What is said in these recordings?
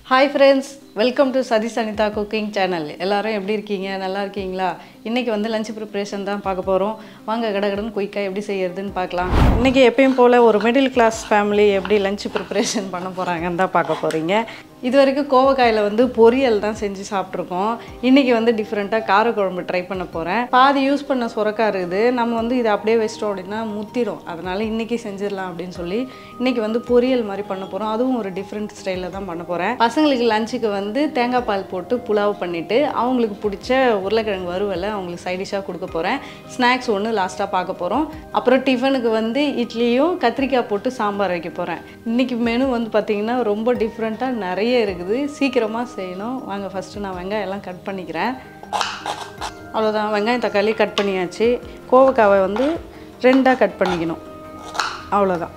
hi friends welcome to Sathish Anitha cooking channel எல்லாரும் எப்படி இருக்கீங்க நல்லா இருக்கீங்களா இன்றைக்கி வந்து லஞ்ச் ப்ரிப்பரேஷன் தான் பார்க்க போகிறோம் வாங்க கடகடன்னு குயிக்காக எப்படி செய்யறதுன்னு பார்க்கலாம் இன்றைக்கி எப்பயும் போல் ஒரு மிடில் கிளாஸ் ஃபேமிலி எப்படி லஞ்ச் ப்ரிப்பரேஷன் பண்ண போகிறாங்கன்னு தான் பார்க்க போகிறீங்க இது வரைக்கும் கோவக்காயில் வந்து பொரியல் தான் செஞ்சு சாப்பிட்ருக்கோம் இன்றைக்கி வந்து டிஃப்ரெண்ட்டாக காரக்குழம்பு ட்ரை பண்ண போகிறேன் பாதி யூஸ் பண்ண சுரக்கா இருக்குது நம்ம வந்து இதை அப்படியே வச்சிட்டோம் அப்படின்னா முத்திரும் அதனால் இன்றைக்கி செஞ்சிடலாம் அப்படின்னு சொல்லி இன்றைக்கி வந்து பொரியல் மாதிரி பண்ண போகிறோம் அதுவும் ஒரு டிஃப்ரெண்ட் ஸ்டைலில் தான் பண்ண போகிறேன் பசங்களுக்கு லஞ்சுக்கு வந்து தேங்காய் பால் போட்டு புலாவ் பண்ணிவிட்டு அவங்களுக்கு பிடிச்ச உருளைக்கிழங்கு வறுவலை அவங்களுக்கு சைடிஷாக கொடுக்க போகிறேன் ஸ்நாக்ஸ் ஒன்று லாஸ்ட்டாக பார்க்க போகிறோம் அப்புறம் டிஃபனுக்கு வந்து இட்லியும் கத்திரிக்காய் போட்டு சாம்பார் வைக்க போகிறேன் இன்றைக்கி மெனு வந்து பார்த்திங்கன்னா ரொம்ப டிஃப்ரெண்ட்டாக நிறைய இருக்குது சீக்கிரமாக செய்யணும் வாங்க ஃபஸ்ட்டு நான் வெங்காயம் எல்லாம் கட் பண்ணிக்கிறேன் அவ்வளோதான் வெங்காயம் தக்காளி கட் பண்ணியாச்சு கோவக்காவை வந்து ரெண்டாக கட் பண்ணிக்கணும் அவ்வளோதான்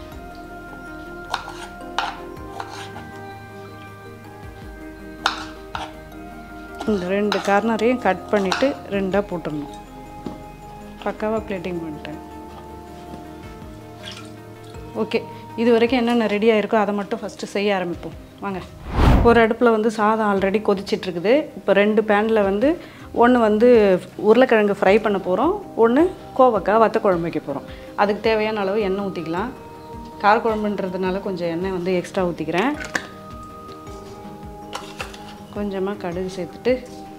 இந்த ரெண்டு கார்னரையும் கட் பண்ணிவிட்டு ரெண்டாக போட்டுடணும் பக்காவாக பிளேட்டிங் பண்ணிட்டேன் ஓகே இது வரைக்கும் என்னென்ன ரெடியாக இருக்கோ அதை மட்டும் ஃபஸ்ட்டு செய்ய ஆரம்பிப்போம் வாங்க ஒரு அடுப்பில் வந்து சாதம் ஆல்ரெடி கொதிச்சிட்ருக்குது இப்போ ரெண்டு பேனில் வந்து ஒன்று வந்து உருளைக்கிழங்கு ஃப்ரை பண்ண போகிறோம் ஒன்று கோவக்காய் வத்த குழம்பு வைக்க போகிறோம் அதுக்கு தேவையான அளவு எண்ணெய் ஊற்றிக்கலாம் காரக்குழம்புன்றதுனால கொஞ்சம் எண்ணெய் வந்து எக்ஸ்ட்ரா ஊற்றிக்கிறேன் கொஞ்சமாக கடுகு சேர்த்துட்டு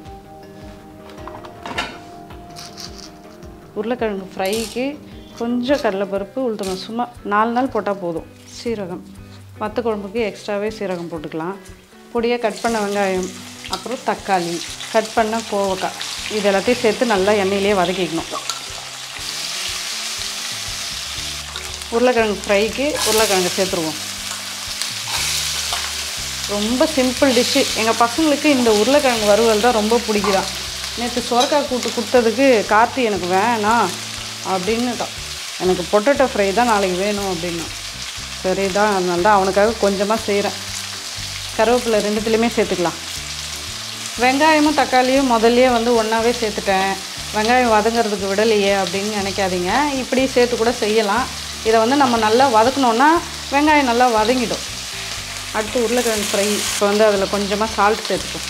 உருளைக்கிழங்கு ஃப்ரைக்கு கொஞ்சம் கடலைப்பருப்பு உளுத்தணும் சும்மா நாலு நாள் போட்டால் போதும் சீரகம் வத்த குழம்புக்கு எக்ஸ்ட்ராவே சீரகம் போட்டுக்கலாம் பொடியாக கட் பண்ண வெங்காயம் அப்புறம் தக்காளி கட் பண்ண கோவக்காய் இது எல்லாத்தையும் சேர்த்து நல்லா எண்ணெயிலே வதக்கிக்கணும் உருளைக்கிழங்கு ஃப்ரைக்கு உருளைக்கிழங்கு சேர்த்துருவோம் ரொம்ப சிம்பிள் டிஷ்ஷு எங்கள் பசங்களுக்கு இந்த உருளைக்கிழங்கு வறுவல் தான் ரொம்ப பிடிக்குதான் நேற்று சுரக்காய் கூட்டு கொடுத்ததுக்கு கார்த்தி எனக்கு வேணாம் அப்படின்னுட்டான் எனக்கு பொட்டேட்டோ ஃப்ரை தான் நாளைக்கு வேணும் அப்படின்னா சரி தான் அதனால தான் அவனுக்காக கொஞ்சமாக செய்கிறேன் கருவேப்பிலை ரெண்டுத்துலேயுமே சேர்த்துக்கலாம் வெங்காயமும் தக்காளியும் முதல்லயே வந்து ஒன்றாவே சேர்த்துட்டேன் வெங்காயம் வதங்கிறதுக்கு விடலையே அப்படின்னு நினைக்காதீங்க இப்படி சேர்த்து கூட செய்யலாம் இதை வந்து நம்ம நல்லா வதக்கணுன்னா வெங்காயம் நல்லா வதங்கிடும் அடுத்து உருளைக்கிழங்கு ஃப்ரை இப்போ வந்து அதில் கொஞ்சமாக சால்ட் சேர்த்துப்போம்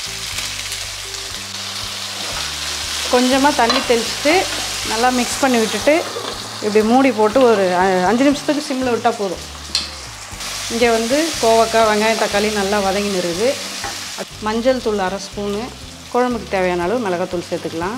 கொஞ்சமாக தண்ணி தெளிச்சுட்டு நல்லா மிக்ஸ் பண்ணி விட்டுட்டு இப்படி மூடி போட்டு ஒரு அ- அஞ்சு நிமிஷத்துக்கு சிம்மில் விட்டால் போதும் இங்கே வந்து கோவக்காய் வெங்காயம் தக்காளி நல்லா வதங்கின்னு இருக்குது மஞ்சள் தூள் அரை ஸ்பூனு குழம்புக்கு தேவையான அளவு மிளகாத்தூள் சேர்த்துக்கலாம்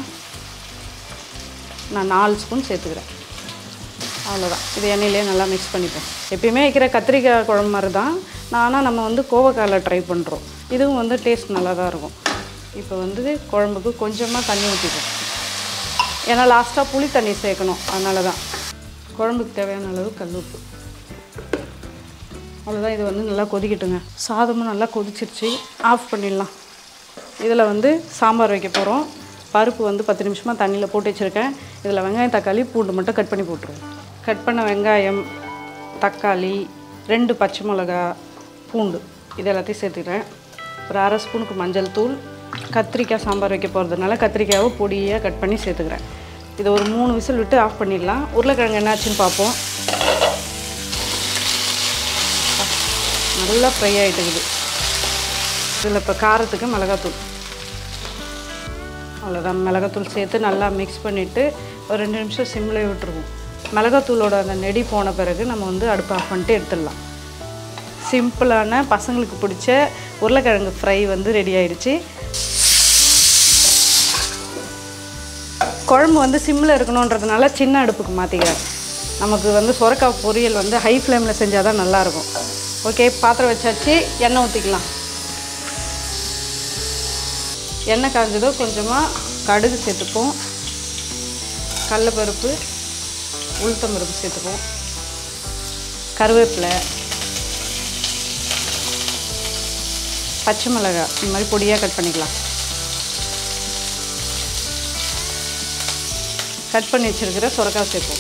நான் நாலு ஸ்பூன் சேர்த்துக்கிறேன் அவ்வளோதான் இது எண்ணெயிலே நல்லா மிக்ஸ் பண்ணிப்போம் எப்பயுமே வைக்கிற கத்திரிக்காய் குழம்பு மாதிரி தான் நான் ஆனால் நம்ம வந்து கோவக்காயில் ட்ரை பண்ணுறோம் இதுவும் வந்து டேஸ்ட் நல்லா தான் இருக்கும் இப்போ வந்து குழம்புக்கு கொஞ்சமாக தண்ணி ஊற்றிப்போம் ஏன்னா லாஸ்ட்டாக புளி தண்ணி சேர்க்கணும் அதனால தான் குழம்புக்கு தேவையான அளவு கல்லுப்பு அவ்வளோதான் இது வந்து நல்லா கொதிக்கட்டுங்க சாதமும் நல்லா கொதிச்சிருச்சு ஆஃப் பண்ணிடலாம் இதில் வந்து சாம்பார் வைக்க போகிறோம் பருப்பு வந்து பத்து நிமிஷமாக தண்ணியில் போட்டு வச்சுருக்கேன் இதில் வெங்காயம் தக்காளி பூண்டு மட்டும் கட் பண்ணி போட்டுருவோம் கட் பண்ண வெங்காயம் தக்காளி ரெண்டு பச்சை மிளகா பூண்டு இது எல்லாத்தையும் சேர்த்துக்கிறேன் ஒரு அரை ஸ்பூனுக்கு மஞ்சள் தூள் கத்திரிக்காய் சாம்பார் வைக்க போகிறதுனால கத்திரிக்காயை பொடியாக கட் பண்ணி சேர்த்துக்கிறேன் இதை ஒரு மூணு விசில் விட்டு ஆஃப் பண்ணிடலாம் உருளைக்கிழங்கு என்னாச்சுன்னு பார்ப்போம் நல்லா ஃப்ரை ஆகிட்டுக்குது இதில் இப்போ காரத்துக்கு மிளகாத்தூள் அவ்வளோதான் மிளகாத்தூள் சேர்த்து நல்லா மிக்ஸ் பண்ணிவிட்டு ஒரு ரெண்டு நிமிஷம் சிம்மில் விட்டுருவோம் மிளகாத்தூளோட அந்த நெடி போன பிறகு நம்ம வந்து அடுப்பு ஆஃப் பண்ணிட்டு எடுத்துடலாம் சிம்பிளான பசங்களுக்கு பிடிச்ச உருளைக்கிழங்கு ஃப்ரை வந்து ரெடி ஆயிடுச்சு குழம்பு வந்து சிம்மில் இருக்கணுன்றதுனால சின்ன அடுப்புக்கு மாற்றிக்கிறேன் நமக்கு வந்து சுரக்காய் பொரியல் வந்து ஹை ஃப்ளேமில் செஞ்சால் தான் நல்லாயிருக்கும் ஓகே பாத்திரம் வச்சாச்சு எண்ணெய் ஊற்றிக்கலாம் எண்ணெய் காஞ்சதோ கொஞ்சமாக கடுகு சேர்த்துப்போம் கடலப்பருப்பு உளுத்தம் பருப்பு சேர்த்துப்போம் கருவேப்பிலை பச்சை மிளகாய் இந்த மாதிரி பொடியாக கட் பண்ணிக்கலாம் கட் பண்ணி வச்சுருக்கிற சுரக்காய் சேர்ப்போம்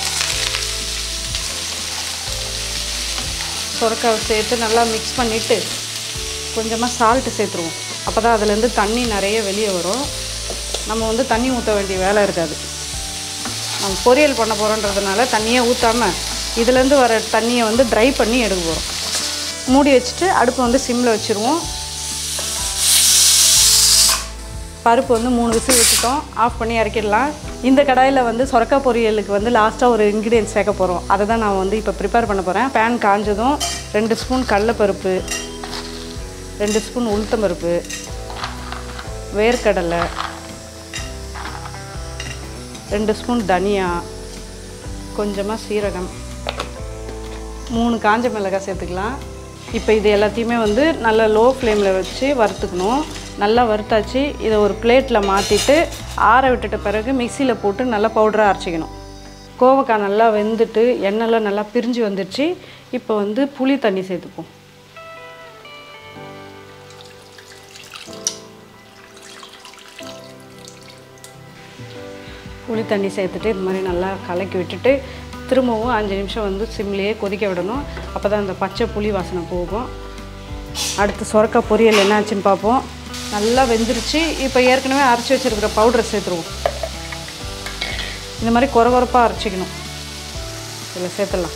சுரக்காவை சேர்த்து நல்லா மிக்ஸ் பண்ணிவிட்டு கொஞ்சமாக சால்ட்டு சேர்த்துருவோம் அப்போ தான் அதுலேருந்து தண்ணி நிறைய வெளியே வரும் நம்ம வந்து தண்ணி ஊற்ற வேண்டிய வேலை இருக்காது நம்ம பொரியல் பண்ண போகிறோன்றதுனால தண்ணியே ஊற்றாமல் இதுலேருந்து வர தண்ணியை வந்து ட்ரை பண்ணி எடுக்க போகிறோம் மூடி வச்சுட்டு அடுப்பு வந்து சிம்மில் வச்சுருவோம் பருப்பு வந்து மூணு விசில் விட்டுட்டோம் ஆஃப் பண்ணி இறக்கிடலாம் இந்த கடாயில் வந்து சொரக்கா பொரியலுக்கு வந்து லாஸ்ட்டாக ஒரு இன்க்ரீடியன்ஸ் சேர்க்க போகிறோம் அதை தான் நான் வந்து இப்போ ப்ரிப்பேர் பண்ண போகிறேன் பேன் காஞ்சதும் ரெண்டு ஸ்பூன் கடலைப்பருப்பு ரெண்டு ஸ்பூன் உளுத்தம்பருப்பு வேர்க்கடலை ரெண்டு ஸ்பூன் தனியா கொஞ்சமாக சீரகம் மூணு காஞ்ச மிளகாய் சேர்த்துக்கலாம் இப்போ இது எல்லாத்தையுமே வந்து நல்லா லோ ஃப்ளேமில் வச்சு வறுத்துக்கணும் நல்லா வறுத்தாச்சு இதை ஒரு பிளேட்டில் மாற்றிட்டு ஆற விட்டுட்ட பிறகு மிக்சியில் போட்டு நல்லா பவுடராக அரைச்சிக்கணும் கோவக்காய் நல்லா வெந்துட்டு எண்ணெய்லாம் நல்லா பிரிஞ்சு வந்துடுச்சு இப்போ வந்து புளி தண்ணி சேர்த்துப்போம் புளி தண்ணி சேர்த்துட்டு இது மாதிரி நல்லா கலக்கி விட்டுட்டு திரும்பவும் அஞ்சு நிமிஷம் வந்து சிம்லேயே கொதிக்க விடணும் அப்போ தான் அந்த பச்சை புளி வாசனை போகும் அடுத்து சுரக்கா பொரியல் என்னாச்சுன்னு பார்ப்போம் நல்லா வெந்துருச்சு இப்போ ஏற்கனவே அரைச்சி வச்சுருக்கிற பவுடரை சேர்த்துருவோம் இந்த மாதிரி குறை குறைப்பாக அரைச்சிக்கணும் இதில் சேர்த்துடலாம்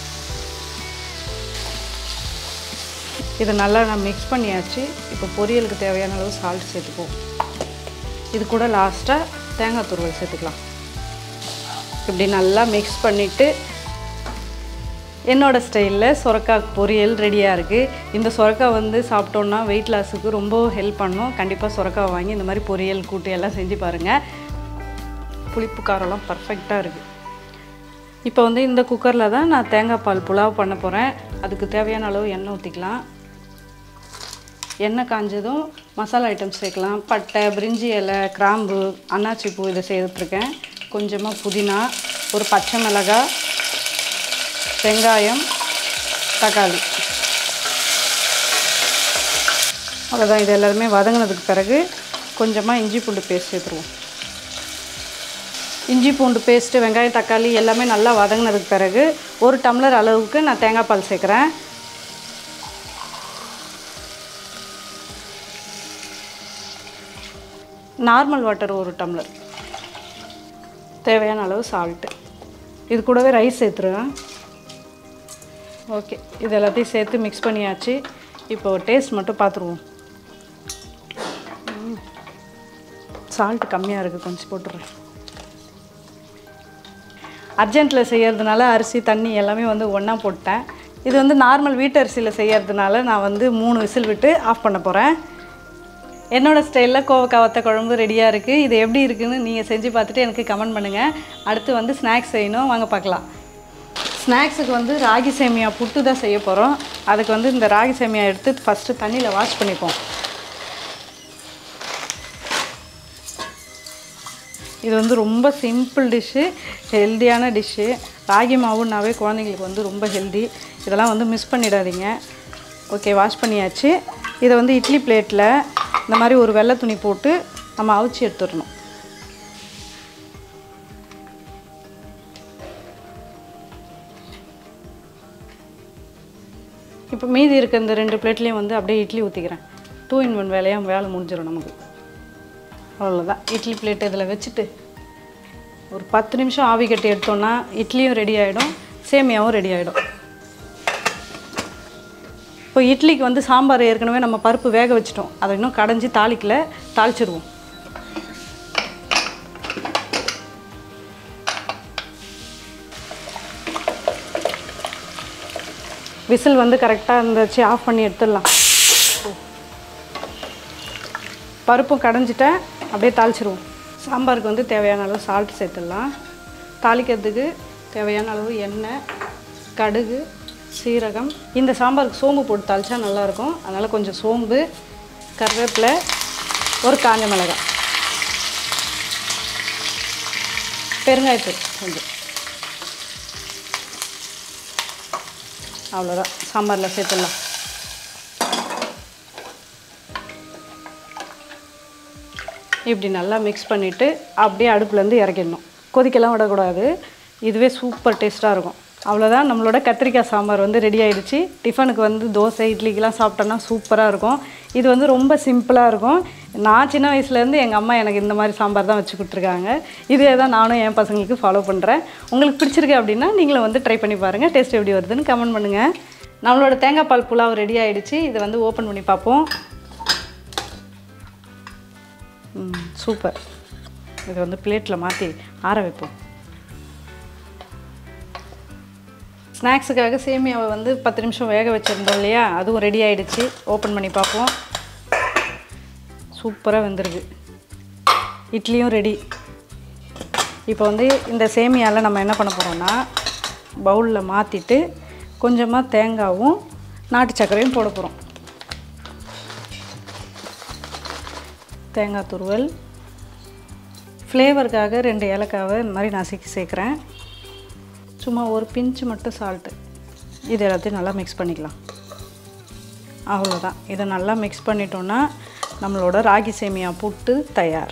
இதை நல்லா நான் மிக்ஸ் பண்ணியாச்சு இப்போ பொரியலுக்கு தேவையான அளவு சால்ட் சேர்த்துக்குவோம் இது கூட லாஸ்ட்டாக தேங்காய் துருவல் சேர்த்துக்கலாம் இப்படி நல்லா மிக்ஸ் பண்ணிவிட்டு என்னோடய ஸ்டைலில் சுரக்காய் பொரியல் ரெடியாக இருக்குது இந்த சுரக்காய் வந்து சாப்பிட்டோன்னா வெயிட் லாஸுக்கு ரொம்ப ஹெல்ப் பண்ணும் கண்டிப்பாக சுரக்காய் வாங்கி இந்த மாதிரி பொரியல் கூட்டு எல்லாம் செஞ்சு பாருங்கள் புளிப்பு காரம்லாம் பர்ஃபெக்டாக இருக்குது இப்போ வந்து இந்த குக்கரில் தான் நான் தேங்காய் பால் புலாவ் பண்ண போகிறேன் அதுக்கு தேவையான அளவு எண்ணெய் ஊற்றிக்கலாம் எண்ணெய் காஞ்சதும் மசாலா ஐட்டம்ஸ் சேர்க்கலாம் பட்டை பிரிஞ்சி இலை கிராம்பு அன்னாச்சி பூ இதை சேர்த்துருக்கேன் கொஞ்சமாக புதினா ஒரு பச்சை மிளகாய் வெங்காயம் தக்காளி அவ்வளோதான் இது எல்லாருமே வதங்கினதுக்கு பிறகு கொஞ்சமாக இஞ்சி பூண்டு பேஸ்ட் சேர்த்துருவோம் இஞ்சி பூண்டு பேஸ்ட்டு வெங்காயம் தக்காளி எல்லாமே நல்லா வதங்கினதுக்கு பிறகு ஒரு டம்ளர் அளவுக்கு நான் தேங்காய் பால் சேர்க்குறேன் நார்மல் வாட்டர் ஒரு டம்ளர் தேவையான அளவு சால்ட்டு இது கூடவே ரைஸ் சேர்த்துருவேன் ஓகே இது எல்லாத்தையும் சேர்த்து மிக்ஸ் பண்ணியாச்சு இப்போ டேஸ்ட் மட்டும் பார்த்துருவோம் சால்ட் கம்மியாக இருக்குது கொஞ்சம் போட்டுடுறேன் அர்ஜென்ட்டில் செய்கிறதுனால அரிசி தண்ணி எல்லாமே வந்து ஒன்றா போட்டேன் இது வந்து நார்மல் வீட்டு அரிசியில் செய்கிறதுனால நான் வந்து மூணு விசில் விட்டு ஆஃப் பண்ண போகிறேன் என்னோடய ஸ்டைலில் கோவக்காய் வத்த குழம்பு ரெடியாக இருக்குது இது எப்படி இருக்குன்னு நீங்கள் செஞ்சு பார்த்துட்டு எனக்கு கமெண்ட் பண்ணுங்கள் அடுத்து வந்து ஸ்நாக்ஸ் செய்யணும் வாங்க பார்க்கலாம் ஸ்நாக்ஸுக்கு வந்து ராகி சேமியா புட்டு தான் செய்ய போகிறோம் அதுக்கு வந்து இந்த ராகி சேமியா எடுத்து ஃபஸ்ட்டு தண்ணியில் வாஷ் பண்ணிப்போம் இது வந்து ரொம்ப சிம்பிள் டிஷ்ஷு ஹெல்த்தியான டிஷ்ஷு ராகி மாவுன்னாவே குழந்தைங்களுக்கு வந்து ரொம்ப ஹெல்தி இதெல்லாம் வந்து மிஸ் பண்ணிடாதீங்க ஓகே வாஷ் பண்ணியாச்சு இதை வந்து இட்லி பிளேட்டில் இந்த மாதிரி ஒரு வெள்ளை துணி போட்டு நம்ம அவிச்சு எடுத்துடணும் இப்போ மீதி இருக்க இந்த ரெண்டு பிளேட்லேயும் வந்து அப்படியே இட்லி ஊற்றிக்கிறேன் டூ இன் ஒன் வேலையாக வேலை முடிஞ்சிடும் நமக்கு அவ்வளோதான் இட்லி பிளேட் இதில் வச்சுட்டு ஒரு பத்து நிமிஷம் ஆவி கட்டி எடுத்தோன்னா இட்லியும் ரெடி ஆகிடும் சேமியாவும் ரெடி ஆகிடும் இப்போ இட்லிக்கு வந்து சாம்பார் ஏற்கனவே நம்ம பருப்பு வேக வச்சிட்டோம் அதை இன்னும் கடைஞ்சி தாளிக்கல தாளிச்சிடுவோம் விசில் வந்து கரெக்டாக இருந்துச்சு ஆஃப் பண்ணி எடுத்துடலாம் பருப்பும் கடைஞ்சிட்டேன் அப்படியே தாளிச்சிருவோம் சாம்பாருக்கு வந்து தேவையான அளவு சால்ட் சேர்த்துடலாம் தாளிக்கிறதுக்கு தேவையான அளவு எண்ணெய் கடுகு சீரகம் இந்த சாம்பாருக்கு சோம்பு போட்டு தாளிச்சா நல்லாயிருக்கும் அதனால் கொஞ்சம் சோம்பு கருவேப்பிலை ஒரு காஞ்ச மிளகாய் பெருங்காயத்தூள் கொஞ்சம் அவ்வளோதான் சாம்பாரில் சேர்த்துடலாம் இப்படி நல்லா மிக்ஸ் பண்ணிவிட்டு அப்படியே அடுப்புலேருந்து இறக்கிடணும் கொதிக்கலாம் விடக்கூடாது இதுவே சூப்பர் டேஸ்ட்டாக இருக்கும் அவ்வளோதான் நம்மளோட கத்திரிக்காய் சாம்பார் வந்து ரெடி ஆயிடுச்சு டிஃபனுக்கு வந்து தோசை இட்லிக்கெலாம் சாப்பிட்டோன்னா சூப்பராக இருக்கும் இது வந்து ரொம்ப சிம்பிளாக இருக்கும் நான் சின்ன வயசுலேருந்து எங்கள் அம்மா எனக்கு இந்த மாதிரி சாம்பார் தான் வச்சு கொடுத்துருக்காங்க இதே தான் நானும் என் பசங்களுக்கு ஃபாலோ பண்ணுறேன் உங்களுக்கு பிடிச்சிருக்கு அப்படின்னா நீங்களும் வந்து ட்ரை பண்ணி பாருங்கள் டேஸ்ட் எப்படி வருதுன்னு கமெண்ட் பண்ணுங்கள் நம்மளோட தேங்காய் பால் புலாவ் ரெடி ஆயிடுச்சு இதை வந்து ஓப்பன் பண்ணி பார்ப்போம் ம் சூப்பர் இதை வந்து பிளேட்டில் மாற்றி ஆற வைப்போம் ஸ்நாக்ஸுக்காக சேமியாவை வந்து பத்து நிமிஷம் வேக வச்சுருந்தோம் இல்லையா அதுவும் ரெடி ஆயிடுச்சு ஓப்பன் பண்ணி பார்ப்போம் சூப்பராக வெந்திருக்கு இட்லியும் ரெடி இப்போ வந்து இந்த சேமியாவில் நம்ம என்ன பண்ண போகிறோம்னா பவுலில் மாற்றிட்டு கொஞ்சமாக தேங்காவும் நாட்டு சர்க்கரையும் போட போகிறோம் தேங்காய் துருவல் ஃப்ளேவருக்காக ரெண்டு ஏலக்காவை இந்த மாதிரி நசுக்கி சேர்க்குறேன் சும்மா ஒரு பிஞ்சு மட்டும் சால்ட்டு இது எல்லாத்தையும் நல்லா மிக்ஸ் பண்ணிக்கலாம் அவ்வளோதான் இதை நல்லா மிக்ஸ் பண்ணிட்டோன்னா நம்மளோட ராகி சேமியா புட்டு தயார்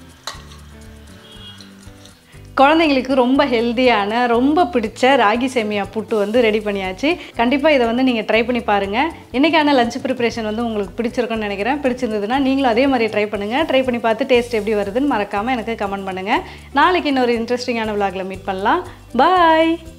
குழந்தைங்களுக்கு ரொம்ப ஹெல்த்தியான ரொம்ப பிடிச்ச ராகி சேமியா புட்டு வந்து ரெடி பண்ணியாச்சு கண்டிப்பாக இதை வந்து நீங்கள் ட்ரை பண்ணி பாருங்கள் இன்றைக்கான லஞ்ச் ப்ரிப்பரேஷன் வந்து உங்களுக்கு பிடிச்சிருக்குன்னு நினைக்கிறேன் பிடிச்சிருந்ததுன்னா நீங்களும் அதே மாதிரி ட்ரை பண்ணுங்கள் ட்ரை பண்ணி பார்த்து டேஸ்ட் எப்படி வருதுன்னு மறக்காமல் எனக்கு கமெண்ட் பண்ணுங்கள் நாளைக்கு இன்னொரு இன்ட்ரெஸ்டிங்கான விலாகில் மீட் பண்ணலாம் பாய்